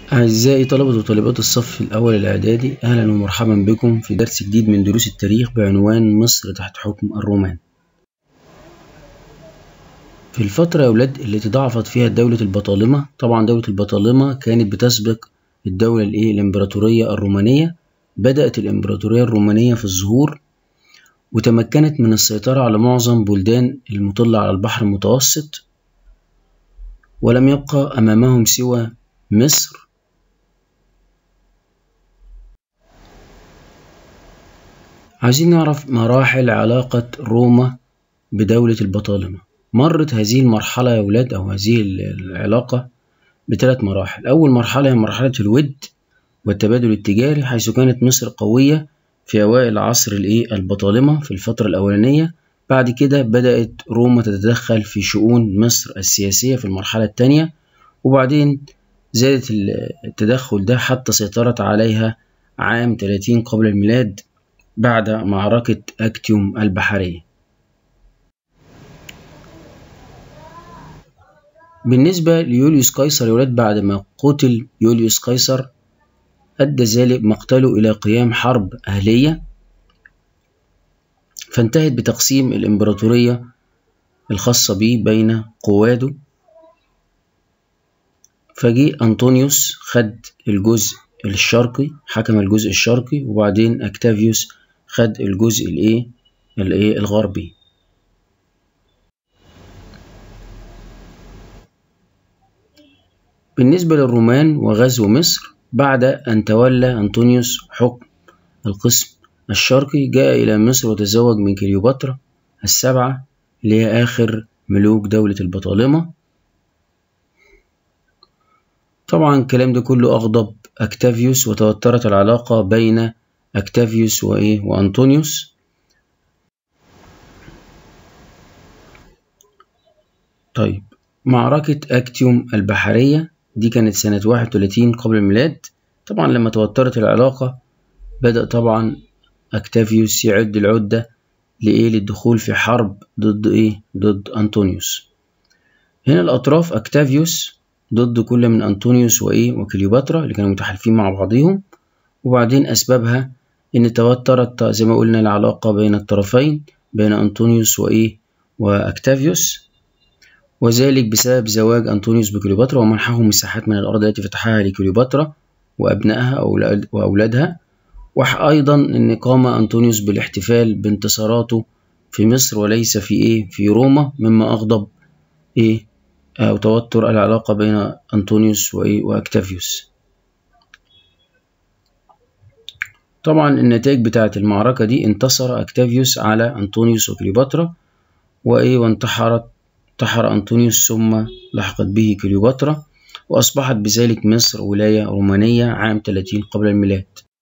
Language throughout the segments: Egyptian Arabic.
أعزائي طلبة وطالبات الصف الأول الإعدادي أهلا ومرحبا بكم في درس جديد من دروس التاريخ بعنوان مصر تحت حكم الرومان في الفترة يا ولاد اللي تضاعفت فيها دولة البطالمة طبعا دولة البطالمة كانت بتسبق الدولة الإيه الإمبراطورية الرومانية بدأت الإمبراطورية الرومانية في الظهور وتمكنت من السيطرة على معظم بلدان المطلة على البحر المتوسط ولم يبقى أمامهم سوى مصر عايزين نعرف مراحل علاقة روما بدولة البطالمة مرت هذه المرحلة يا ولاد أو هذه العلاقة بثلاث مراحل أول مرحلة هي مرحلة الود والتبادل التجاري حيث كانت مصر قوية في أوائل عصر الإيه البطالمة في الفترة الأولانية بعد كده بدأت روما تتدخل في شؤون مصر السياسية في المرحلة الثانية وبعدين زادت التدخل ده حتى سيطرت عليها عام 30 قبل الميلاد بعد معركة أكتيوم البحرية بالنسبة ليوليوس قيصر يا ولاد بعد ما قتل يوليوس قيصر أدى ذلك مقتله إلى قيام حرب أهلية فانتهت بتقسيم الإمبراطورية الخاصة به بين قواده فجي أنطونيوس خد الجزء الشرقي حكم الجزء الشرقي وبعدين أكتافيوس خد الجزء الايه الايه الغربي بالنسبة للرومان وغزو مصر بعد أن تولى أنطونيوس حكم القسم الشرقي جاء إلى مصر وتزوج من كليوباترا السبعة اللي هي آخر ملوك دولة البطالمة طبعا الكلام ده كله أغضب أكتافيوس وتوترت العلاقة بين أكتافيوس وإيه وأنطونيوس طيب معركة أكتيوم البحرية دي كانت سنة واحد وتلاتين قبل الميلاد طبعا لما توترت العلاقة بدأ طبعا أكتافيوس يعد العدة لإيه للدخول في حرب ضد إيه ضد أنطونيوس هنا الأطراف أكتافيوس ضد كل من أنطونيوس وإيه وكليوباترا اللي كانوا متحالفين مع بعضهم وبعدين أسبابها إن توترت زي ما قلنا العلاقة بين الطرفين بين أنطونيوس وإيه وأكتافيوس وذلك بسبب زواج أنطونيوس بكليوباترا ومنحهم مساحات من الأرض التي فتحها لكليوباترا وأبنائها وأولادها وأيضا إن قام أنطونيوس بالاحتفال بانتصاراته في مصر وليس في إيه في روما مما أغضب إيه أو توتر العلاقة بين أنطونيوس وإيه وأكتافيوس طبعا النتائج بتاعة المعركة دي انتصر أكتافيوس على أنطونيوس وكليوباترا وإيه وانتحرت انتحر أنطونيوس ثم لحقت به كليوباترا وأصبحت بذلك مصر ولاية رومانية عام 30 قبل الميلاد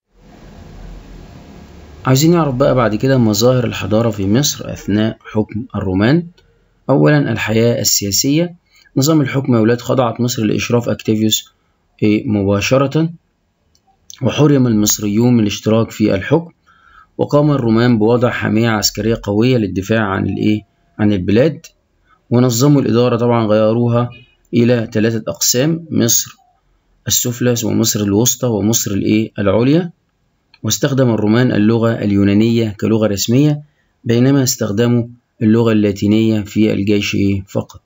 عايزين نعرف بقى بعد كده مظاهر الحضارة في مصر أثناء حكم الرومان أولا الحياة السياسية نظام الحكم يا ولاد خضعت مصر لإشراف أكتافيوس مباشرة وحرم المصريون من الاشتراك في الحكم وقام الرومان بوضع حامية عسكرية قوية للدفاع عن الإيه عن البلاد ونظموا الإدارة طبعا غيروها إلى ثلاثة أقسام مصر السفلى ومصر الوسطى ومصر الإيه العليا واستخدم الرومان اللغة اليونانية كلغة رسمية بينما استخدموا اللغة اللاتينية في الجيش إيه فقط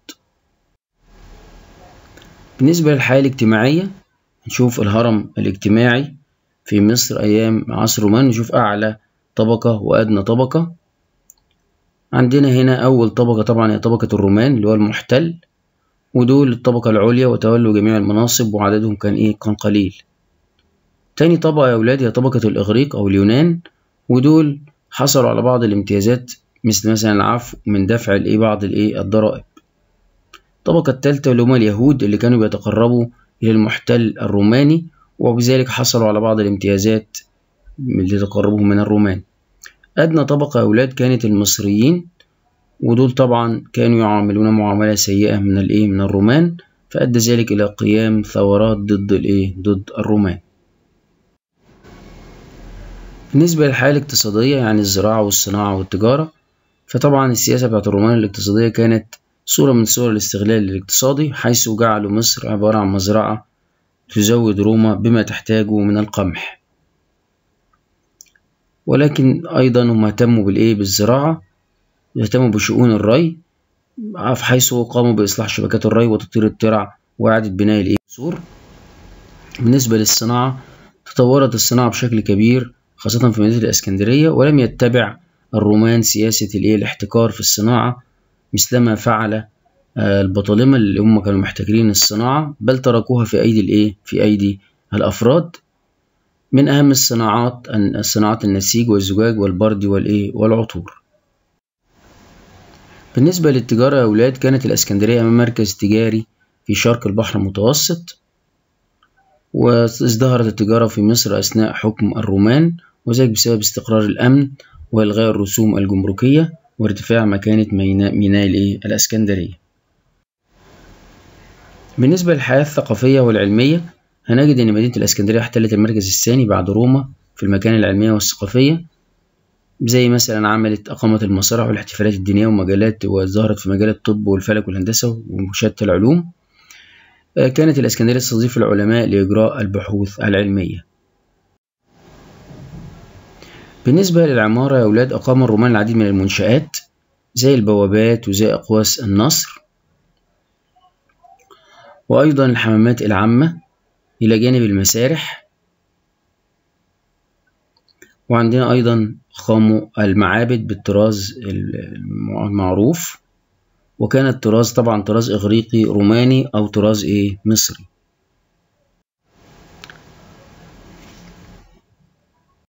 بالنسبة للحياة الاجتماعية نشوف الهرم الاجتماعي في مصر أيام عصر الرومان نشوف أعلى طبقة وأدنى طبقة عندنا هنا أول طبقة طبعا هي طبقة الرومان اللي هو المحتل ودول الطبقة العليا وتولوا جميع المناصب وعددهم كان إيه كان قليل تاني طبقة يا أولاد هي طبقة الإغريق أو اليونان ودول حصلوا على بعض الامتيازات مثل مثلا العفو من دفع الإيه بعض الإيه الضرائب الطبقة التالتة اللي هما اليهود اللي كانوا بيتقربوا إلى المحتل الروماني وبذلك حصلوا على بعض الامتيازات اللي تقربهم من الرومان أدنى طبقة يا أولاد كانت المصريين ودول طبعا كانوا يعاملون معاملة سيئة من الإيه من الرومان فأدى ذلك إلى قيام ثورات ضد الإيه ضد الرومان بالنسبة للحياة الاقتصادية يعني الزراعة والصناعة والتجارة فطبعا السياسة بتاعت الرومان الاقتصادية كانت صورة من صور الاستغلال الاقتصادي حيث جعلوا مصر عبارة عن مزرعة تزود روما بما تحتاجه من القمح ولكن أيضا هم اهتموا بالإيه بالزراعة يهتموا بشؤون الري في حيث قاموا بإصلاح شبكات الري وتطوير الترع وإعادة بناء الإيه السور بالنسبة للصناعة تطورت الصناعة بشكل كبير خاصة في مدينة الإسكندرية ولم يتبع الرومان سياسة الإيه الاحتكار في الصناعة مثلما فعل البطالمة اللي هم كانوا محتكرين الصناعة بل تركوها في أيدي الإيه في أيدي الأفراد من أهم الصناعات صناعات النسيج والزجاج والبرد والإيه والعطور بالنسبة للتجارة يا أولاد كانت الإسكندرية مركز تجاري في شرق البحر المتوسط وازدهرت التجارة في مصر أثناء حكم الرومان وذلك بسبب استقرار الأمن وإلغاء الرسوم الجمركية وارتفاع مكانة ميناء الإسكندرية بالنسبة للحياة الثقافية والعلمية هنجد أن مدينة الإسكندرية احتلت المركز الثاني بعد روما في المكانة العلمية والثقافية زي مثلا عملت أقامت المسارح والاحتفالات الدينية ومجالات وظهرت في مجال الطب والفلك والهندسة وشتى العلوم كانت الإسكندرية تستضيف العلماء لإجراء البحوث العلمية بالنسبة للعمارة يا أولاد أقام الرومان العديد من المنشآت زي البوابات وزي أقواس النصر وأيضا الحمامات العامة إلى جانب المسارح وعندنا أيضا أقاموا المعابد بالطراز المعروف وكان الطراز طبعا طراز إغريقي روماني أو طراز إيه مصري